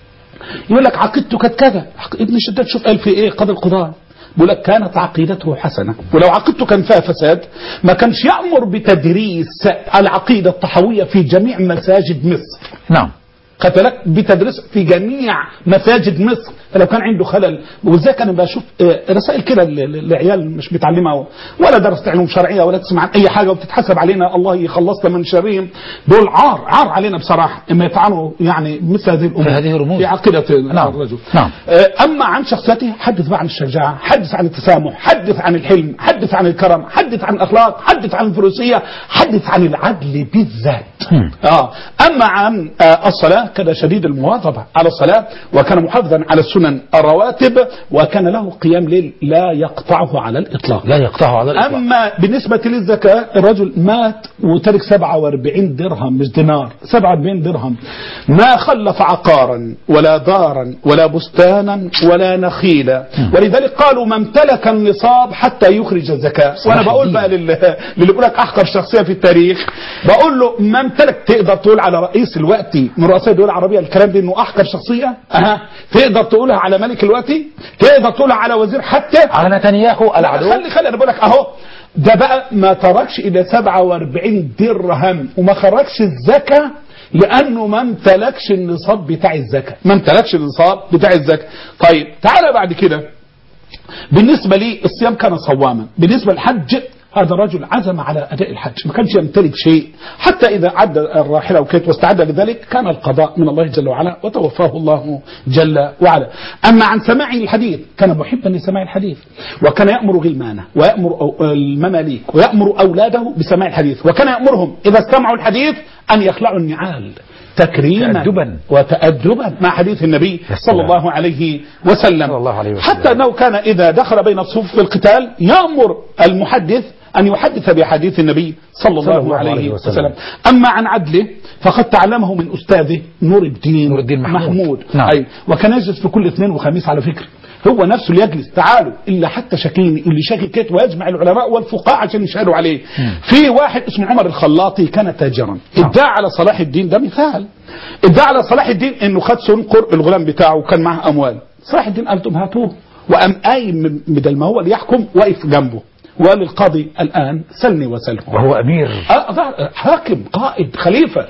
يقول لك عقيدته كانت كذا ابن شداد شوف قال في ايه قاضي القضاء بيقول لك كانت عقيدته حسنه ولو عقيدته كان فيها فساد ما كانش يامر بتدريس العقيده الطحويه في جميع مساجد مصر نعم قتلك بتدريس في جميع مساجد مصر فلو كان عنده خلل وازاي انا بشوف آه، رسائل كده ل- ل- لعيال مش متعلمه ولا درست علوم شرعيه ولا تسمع عن اي حاجه وبتتحسب علينا الله يخلصنا من شرهم دول عار عار علينا بصراحه اما يفعلوا يعني مثل هذه الامور هذه رموز. في عقيده نعم. الرجل نعم. آه، اما عن شخصيته حدث بقى عن الشجاعه حدث عن التسامح حدث عن الحلم حدث عن الكرم حدث عن الاخلاق حدث عن الفروسيه حدث عن العدل بالذات اه اما عن آه الصلاه كان شديد المواظبه على الصلاه وكان محافظا على السنن الرواتب وكان له قيام ليل لا يقطعه على الاطلاق لا يقطعه على الإطلاق اما بالنسبه للزكاه الرجل مات وترك 47 درهم مش دينار 47 درهم ما خلف عقارا ولا دارا ولا بستانا ولا نخيلا ولذلك قالوا ما امتلك النصاب حتى يخرج الزكاه وانا بقول الدين. بقى لل- للي بيقول لك احقر شخصيه في التاريخ بقول له ما امتلك تقدر تقول على رئيس الوقت من رؤساء الدول العربيه الكلام ده انه احقر شخصيه اها تقدر تقولها على ملك الوقت تقدر تقولها على وزير حتى على نتنياهو العدو خلي خلي انا بقول لك اهو ده بقى ما تركش الا 47 درهم وما خرجش الزكاه لانه ما امتلكش النصاب بتاع الزكاه ما امتلكش النصاب بتاع الزكاه طيب تعالى بعد كده بالنسبه لي الصيام كان صواما بالنسبه للحج هذا رجل عزم على اداء الحج ما كانش يمتلك شيء حتى اذا عد الراحله وكيت واستعد لذلك كان القضاء من الله جل وعلا وتوفاه الله جل وعلا اما عن سماع الحديث كان محبا لسماع الحديث وكان يامر غلمانه ويامر أو- المماليك ويامر اولاده بسماع الحديث وكان يامرهم اذا استمعوا الحديث ان يخلعوا النعال تكريما تأدبا. وتأدبا مع حديث النبي صلى الله عليه وسلم صلى الله عليه وسلم. حتى أنه كان إذا دخل بين الصفوف في القتال يأمر المحدث أن يحدث بحديث النبي صلى الله, الله عليه, عليه وسلم. وسلم. أما عن عدله فقد تعلمه من أستاذه نور الدين, نور الدين محمود. محمود. نعم. أي وكان يجلس في كل اثنين وخميس على فكرة هو نفسه اللي يجلس تعالوا إلا حتى شاكيني اللي شاكي كيت ويجمع العلماء والفقهاء عشان يشهدوا عليه في واحد اسمه عمر الخلاطي كان تاجرا ادعى على صلاح الدين ده مثال ادعى على صلاح الدين انه خد سنقر الغلام بتاعه وكان معه اموال صلاح الدين قال لهم هاتوه وقام قايم من- بدل ما هو اللي يحكم واقف جنبه وقال للقاضي الان سلني وسله وهو أمير آه، ظهر- حاكم قائد خليفة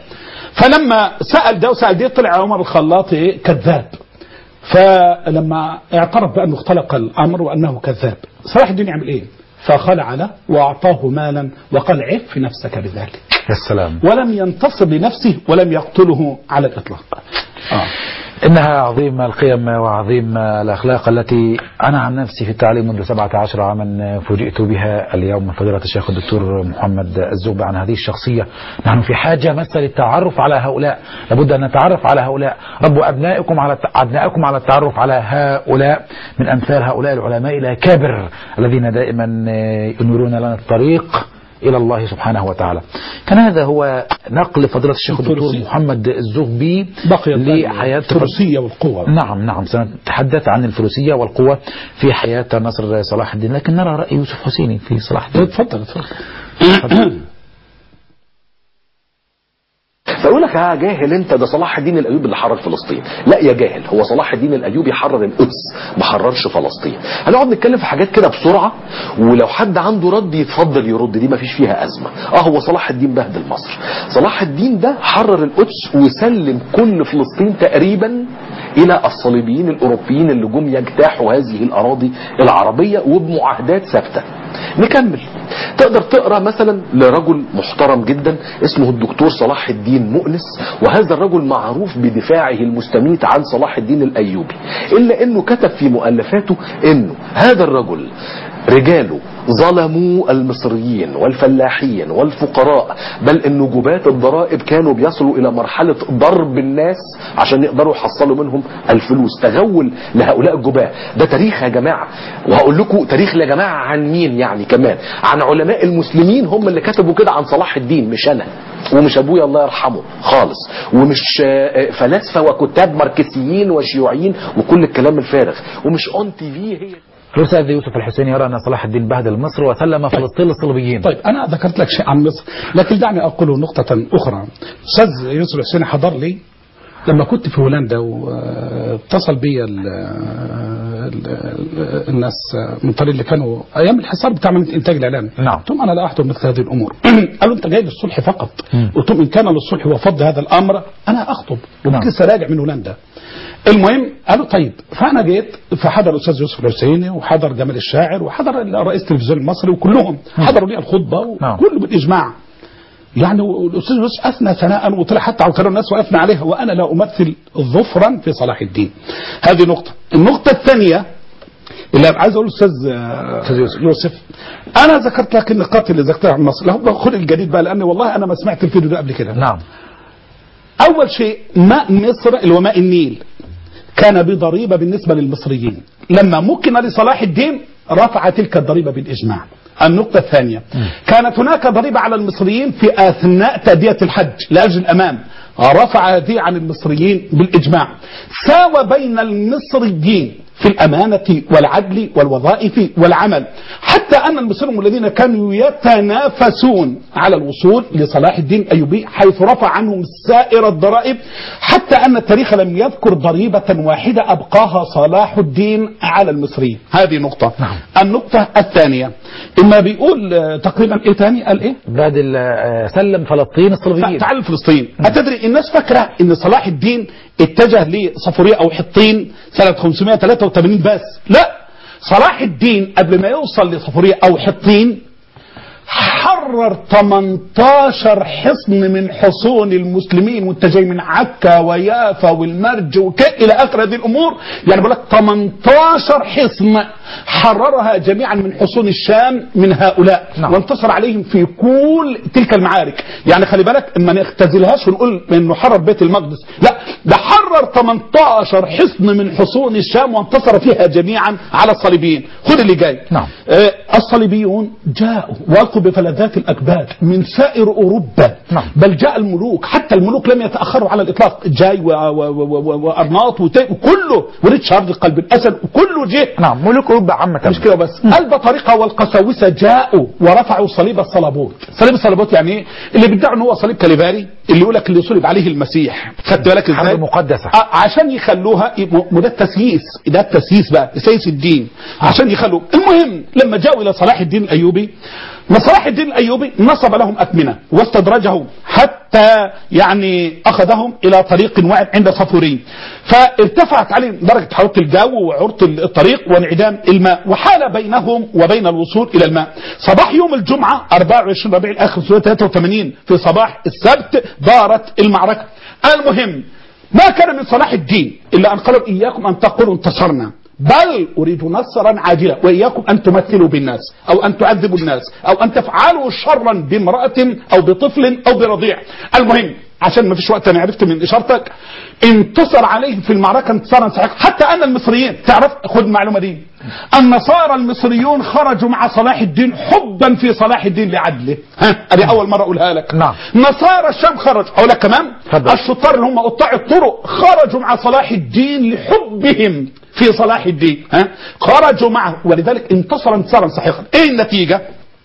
فلما سأل ده وسأل ده طلع عمر الخلاطي كذاب فلما اعترف بأنه اختلق الأمر وأنه كذاب صلاح الدين يعمل إيه فخلع له وأعطاه مالا وقال عف نفسك بذلك يا سلام ولم ينتصر لنفسه ولم يقتله على الإطلاق آه. إنها عظيم القيم وعظيم الأخلاق التي أنا عن نفسي في التعليم منذ 17 عاما فوجئت بها اليوم من فضيلة الشيخ الدكتور محمد الزوبي عن هذه الشخصية نحن في حاجة مسألة للتعرف على هؤلاء لابد أن نتعرف على هؤلاء ربوا أبنائكم على أبنائكم على التعرف على هؤلاء من أمثال هؤلاء العلماء الأكابر الذين دائما ينيرون لنا الطريق إلى الله سبحانه وتعالى كان هذا هو نقل فضيلة الشيخ الدكتور الفروسية. محمد الزغبي بقي لحياة الفروسية والقوة نعم نعم سنتحدث عن الفروسية والقوة في حياة نصر صلاح الدين لكن نرى رأي يوسف حسيني في صلاح الدين اتفضل اتفضل فيقول لك ها جاهل انت ده صلاح الدين الايوبي اللي حرر فلسطين لا يا جاهل هو صلاح الدين الايوبي حرر القدس ما حررش فلسطين هنقعد نتكلم في حاجات كده بسرعه ولو حد عنده رد يتفضل يرد دي ما فيش فيها ازمه اه هو صلاح الدين بهدل مصر صلاح الدين ده حرر القدس وسلم كل فلسطين تقريبا الى الصليبيين الاوروبيين اللي جم يجتاحوا هذه الاراضي العربيه وبمعاهدات ثابته نكمل تقدر تقرا مثلا لرجل محترم جدا اسمه الدكتور صلاح الدين مؤنس وهذا الرجل معروف بدفاعه المستميت عن صلاح الدين الايوبي الا انه كتب في مؤلفاته انه هذا الرجل رجاله ظلموا المصريين والفلاحين والفقراء بل النجوبات الضرائب كانوا بيصلوا الى مرحلة ضرب الناس عشان يقدروا يحصلوا منهم الفلوس تغول لهؤلاء الجباة ده تاريخ يا جماعة وهقول لكم تاريخ يا جماعة عن مين يعني كمان عن علماء المسلمين هم اللي كتبوا كده عن صلاح الدين مش انا ومش ابويا الله يرحمه خالص ومش آه، فلاسفة وكتاب ماركسيين وشيوعيين وكل الكلام الفارغ ومش اون تي في هي الأستاذ يوسف الحسيني يرى أن صلاح الدين بهدل مصر وسلم فلسطين للصليبيين طيب انا ذكرت لك شيء عن مصر لكن دعني اقول نقطه اخرى استاذ يوسف الحسين حضر لي لما كنت في هولندا واتصل بي ال- ال- الناس من طريق اللي كانوا ايام الحصار بتاع عمليه انتاج الاعلامي نعم. قلت لهم انا لا احضر مثل هذه الامور قالوا انت جاي للصلح فقط قلت لهم ان كان للصلح وفض هذا الامر انا اخطب نعم. وكنت لسه راجع من هولندا المهم قالوا طيب فانا جيت فحضر الاستاذ يوسف الحسيني وحضر جمال الشاعر وحضر رئيس التلفزيون المصري وكلهم حضروا لي الخطبه نعم. وكله بالاجماع يعني والاستاذ يوسف اثنى ثناء وطلع حتى على كلام الناس واثنى عليها وانا لا امثل ظفرا في صلاح الدين هذه نقطه النقطه الثانيه اللي أنا عايز اقول استاذ آه، أستاذ يوسف. يوسف انا ذكرت لك النقاط اللي ذكرتها عن مصر لا خد الجديد بقى لان والله انا ما سمعت الفيديو ده قبل كده نعم اول شيء ماء مصر اللي هو ماء النيل كان بضريبه بالنسبه للمصريين لما مكن لصلاح الدين رفع تلك الضريبه بالاجماع النقطة الثانية كانت هناك ضريبة على المصريين في أثناء تأدية الحج لأجل الأمان رفع هذه عن المصريين بالإجماع ساوى بين المصريين في الأمانة والعدل والوظائف والعمل حتى أن المصريين الذين كانوا يتنافسون على الوصول لصلاح الدين الأيوبي حيث رفع عنهم سائر الضرائب حتى أن التاريخ لم يذكر ضريبة واحدة أبقاها صلاح الدين على المصريين هذه نقطة نعم. النقطة الثانية إما بيقول آه، تقريبا إيه تاني قال إيه بهدل آه، سلم فلسطين الصليبيين تعال فلسطين أتدري الناس فاكرة إن صلاح الدين اتجه لصفورية أو حطين سنة 583 بس لا صلاح الدين قبل ما يوصل لصفورية أو حطين حرر 18 حصن من حصون المسلمين وانت جاي من عكا ويافا والمرج وك الى اخر هذه الامور يعني بقول لك 18 حصن حررها جميعا من حصون الشام من هؤلاء نعم. وانتصر عليهم في كل تلك المعارك يعني خلي بالك ما نختزلهاش ونقول انه حرر بيت المقدس لا ده حرر 18 حصن من حصون الشام وانتصر فيها جميعا على الصليبيين خذ اللي جاي نعم. آه، الصليبيون جاءوا والقوا بفلذات الاكباد من سائر اوروبا نعم. بل جاء الملوك حتى الملوك لم يتاخروا على الاطلاق جاي و- و- و- و- وارناط وت- وكله وريتشارد قلب الاسد وكله جه نعم ملوك أوروبا عامة مش كده بس البطارقه والقساوسه جاءوا ورفعوا صليب الصليبوت صليب الصليبوت يعني ايه اللي بيدعوا ان هو صليب كاليفاري اللي يقول لك اللي صلب عليه المسيح خدت بالك ازاي حرب مقدسة. ع- عشان يخلوها يبقوا- وده التسييس ده التسييس بقى تسييس الدين عشان يخلوا المهم لما جاءوا الى صلاح الدين الايوبي ما صلاح الدين الايوبي نصب لهم اكمنه واستدرجهم حتى يعني اخذهم الى طريق واحد عند صفورين فارتفعت عليهم درجه حراره الجو وعرض الطريق وانعدام الماء وحال بينهم وبين الوصول الى الماء صباح يوم الجمعه 24 ربيع الاخر 83 في صباح السبت دارت المعركه المهم ما كان من صلاح الدين الا ان قالوا اياكم ان تقولوا انتصرنا بل اريد نصرا عاجلا واياكم ان تمثلوا بالناس او ان تعذبوا الناس او ان تفعلوا شرا بامراه او بطفل او برضيع المهم عشان ما فيش وقت انا عرفت من اشارتك انتصر عليهم في المعركه انتصارا سحقا حتى ان المصريين تعرف خد المعلومه دي النصارى المصريون خرجوا مع صلاح الدين حبا في صلاح الدين لعدله ها ادي اول مره اقولها لك نعم. نصارى الشام خرجوا اقول لك كمان اتفضل. الشطار اللي هم قطاع الطرق خرجوا مع صلاح الدين لحبهم في صلاح الدين ها خرجوا معه ولذلك انتصر انتصارا سحقا ايه النتيجه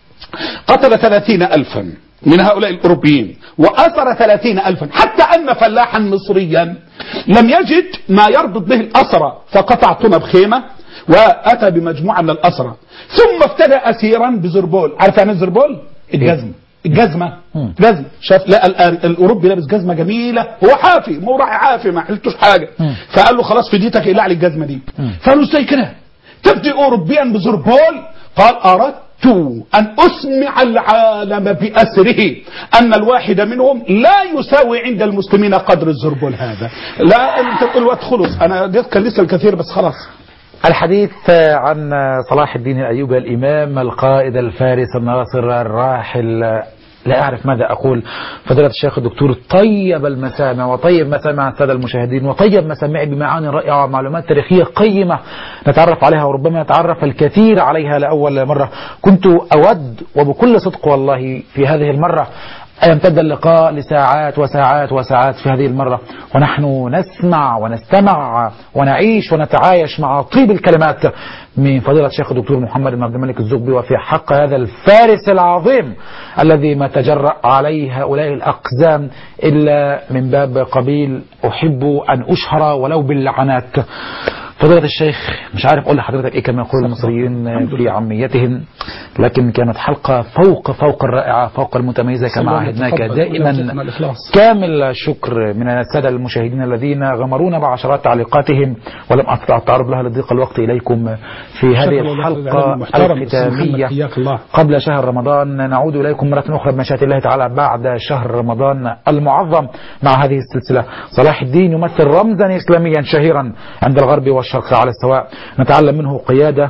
قتل ثلاثين ألفا من هؤلاء الأوروبيين وأسر ثلاثين ألفا حتى أن فلاحا مصريا لم يجد ما يربط به الأسرى فقطع طنب خيمة وأتى بمجموعة من الأسرى ثم افتدى أسيرا بزربول عارف يعني إيه زربول الجزم الجزمة جزمة شاف لا ال- ال- الأوروبي لابس جزمة جميلة هو حافي مو راعي عافي ما حلتوش حاجة فقال له خلاص فديتك اقلع لي الجزمة دي فقال له ازاي كده تفدي أوروبيا بزربول قال أردت أن أسمع العالم بأسره أن الواحد منهم لا يساوي عند المسلمين قدر الزربول هذا لا انت تقول الوقت خلص أنا ديت كان لسه الكثير بس خلاص الحديث عن صلاح الدين الأيوبي الإمام القائد الفارس الناصر الراحل لا أعرف ماذا أقول فضيلة الشيخ الدكتور طيب المسامع وطيب مسامع السادة المشاهدين وطيب مسامعي بمعاني رائعة ومعلومات تاريخية قيمة نتعرف عليها وربما نتعرف الكثير عليها لأول مرة كنت أود وبكل صدق والله في هذه المرة أن يمتد اللقاء لساعات وساعات وساعات في هذه المرة ونحن نسمع ونستمع ونعيش ونتعايش مع طيب الكلمات من فضيلة الشيخ الدكتور محمد بن عبد الملك الزغبي وفي حق هذا الفارس العظيم الذي ما تجرأ عليه هؤلاء الأقزام إلا من باب قبيل أحب أن أشهر ولو باللعنات فضيلة الشيخ مش عارف أقول لحضرتك إيه كما يقول المصريين في عاميتهم لكن كانت حلقة فوق فوق الرائعة فوق المتميزة كما عهدناك دائما كامل الشكر من السادة المشاهدين الذين غمرونا بعشرات تعليقاتهم ولم أستطع التعرض لها لضيق الوقت إليكم في هذه الحلقة الختامية قبل شهر رمضان نعود إليكم مرة أخرى بمشيئة الله تعالى بعد شهر رمضان المعظم مع هذه السلسلة صلاح الدين يمثل رمزا إسلاميا شهيرا عند الغرب والشرق على السواء نتعلم منه قيادة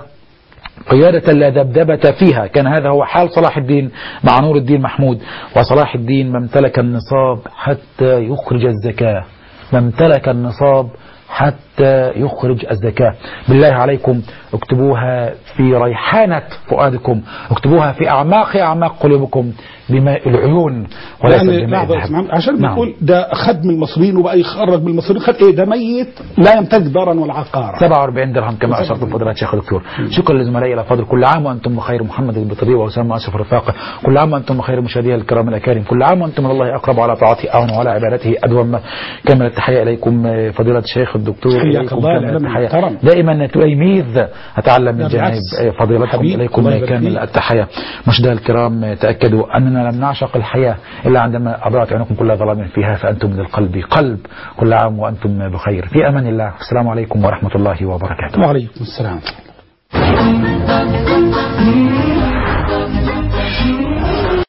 قيادة لا دبدبة فيها كان هذا هو حال صلاح الدين مع نور الدين محمود وصلاح الدين ما امتلك النصاب حتى يخرج الزكاة ما امتلك النصاب حتى يخرج الزكاة بالله عليكم اكتبوها في ريحانة فؤادكم اكتبوها في أعماق أعماق قلوبكم بماء العيون وليس يعني بماء لحظة الذهب عشان نعم. بنقول ده خد من المصريين وبقى يخرج من المصريين خد ايه ده ميت لا يمتلك دارا ولا عقارا 47 درهم كما اشرت الفضيلة شيخ الدكتور شكرا لزملائي الافاضل كل عام وانتم بخير محمد البطري واسامه اشرف الرفاقه كل عام وانتم بخير مشاهدينا الكرام الاكارم كل عام وانتم من الله اقرب على طاعته اعون وعلى عبادته ادوم كامل التحيه اليكم آه، فضيله الشيخ الدكتور حياك اليكم الله، كامل العلم التحيه المحترم. دائما تلاميذ اتعلم من لا، جانب بالعكس. آه، فضيلتكم حبيب، اليكم الله آه، يبارك كامل فيك. التحيه مشاهدينا الكرام آه، تاكدوا اننا لم نعشق الحياه الا عندما اضاءت عينكم كل ظلام فيها فانتم من القلب قلب كل عام وانتم بخير في امان الله السلام عليكم ورحمه الله وبركاته وعليكم السلام Thank you.